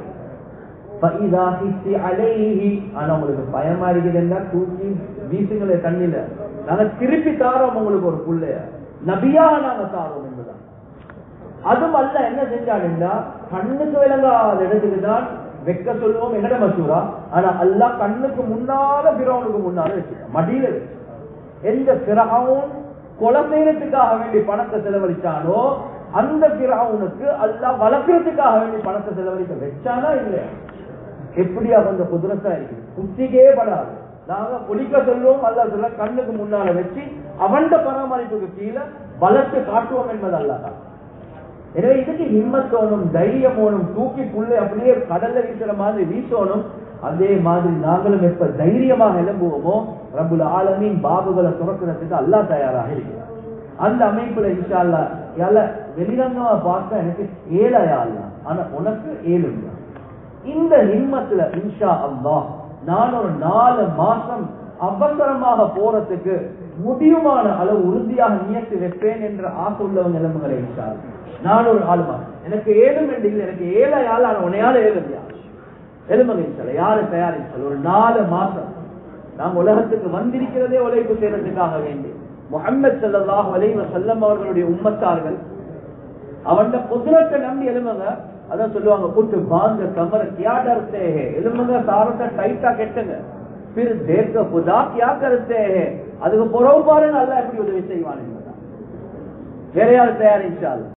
فإذا خفت عليه ஆனா உங்களுக்கு பயமா இருக்குதுன்னா தூக்கி வீசுங்களே தண்ணில நாங்க திருப்பி தாரோம் உங்களுக்கு ஒரு புள்ளைய நபியா நாங்க தாரோம் என்பதான் அதுவும் அல்ல என்ன செஞ்சாலுண்டா கண்ணுக்கு விளங்காத இடத்துக்கு தான் வெக்க சொல்லுவோம் எங்கட மசூரா ஆனா அல்லாஹ் கண்ணுக்கு முன்னால பிறவனுக்கு முன்னால வச்சுட்டான் மடியில வச்சு எந்த பிறவும் கொலை செய்யறதுக்காக வேண்டி பணத்தை செலவழிச்சானோ அந்த பிறவுனுக்கு அல்லாஹ் வளர்க்கறதுக்காக வேண்டி பணத்தை செலவழிக்க வச்சானா இல்லையா எப்படியா கொஞ்சம் குதிரத்தா இருக்கு புத்திக்கே படாது நாங்க குளிக்க சொல்லுவோம் அல்ல சொல்ல கண்ணுக்கு முன்னால வச்சு அவன்ட பராமரிப்புக்கு கீழே பலத்தை காட்டுவோம் என்பது அல்லாதான் எனவே இதுக்கு ஹிம்மத்தோனும் தைரியமோனும் தூக்கி புள்ளை அப்படியே கடல்ல வீசுற மாதிரி வீசணும் அதே மாதிரி நாங்களும் எப்ப தைரியமாக எழும்புவோமோ ரபுல் ஆலமின் பாபுகளை துறக்கிறதுக்கு அல்லாஹ் தயாராக இருக்கிறார் அந்த அமைப்புல இன்ஷா அல்லா யால வெளிரங்கமா பார்த்தா எனக்கு ஏழையா அல்ல ஆனா உனக்கு ஏழுங்க இந்த ஹிம்மத்துல இன்ஷா அல்லாஹ் நான் ஒரு நாலு மாசம் அவசரமாக போறதுக்கு முடியுமான அளவு உறுதியாக நியத்து வைப்பேன் என்ற ஆசை உள்ளவங்க எலும்புகளை இன்ஷா அல்லாஹ். நான் ஒரு ஆளுமா எனக்கு ஏழும் என்று இல்லை எனக்கு ஏழையால் ஆன உனையால ஏழுமையா எலும்புங்க இன்ஷா யாரு தயாரிச்சல் ஒரு நாலு மாசம் நாம் உலகத்துக்கு வந்திருக்கிறதே உழைப்பு செய்யறதுக்காக வேண்டி முகமது ஸல்லல்லாஹு அலைஹி வஸல்லம் அவர்களுடைய உம்மத்தார்கள் அவன் குதிரத்தை நம்பி எழுமுங்க அதான் சொல்லுவாங்க கூட்டு பாங்க கமர கியா டர்த்தே ஹே எழுமுங்க சாரத்தை டைட்டா கெட்டுங்க பிற தேக்க புதா கியா கருத்தே ஹே அதுக்கு புறவு பாருங்க அல்ல எப்படி உதவி செய்வான் என்பதான் வேற யார் தயாரிச்சால்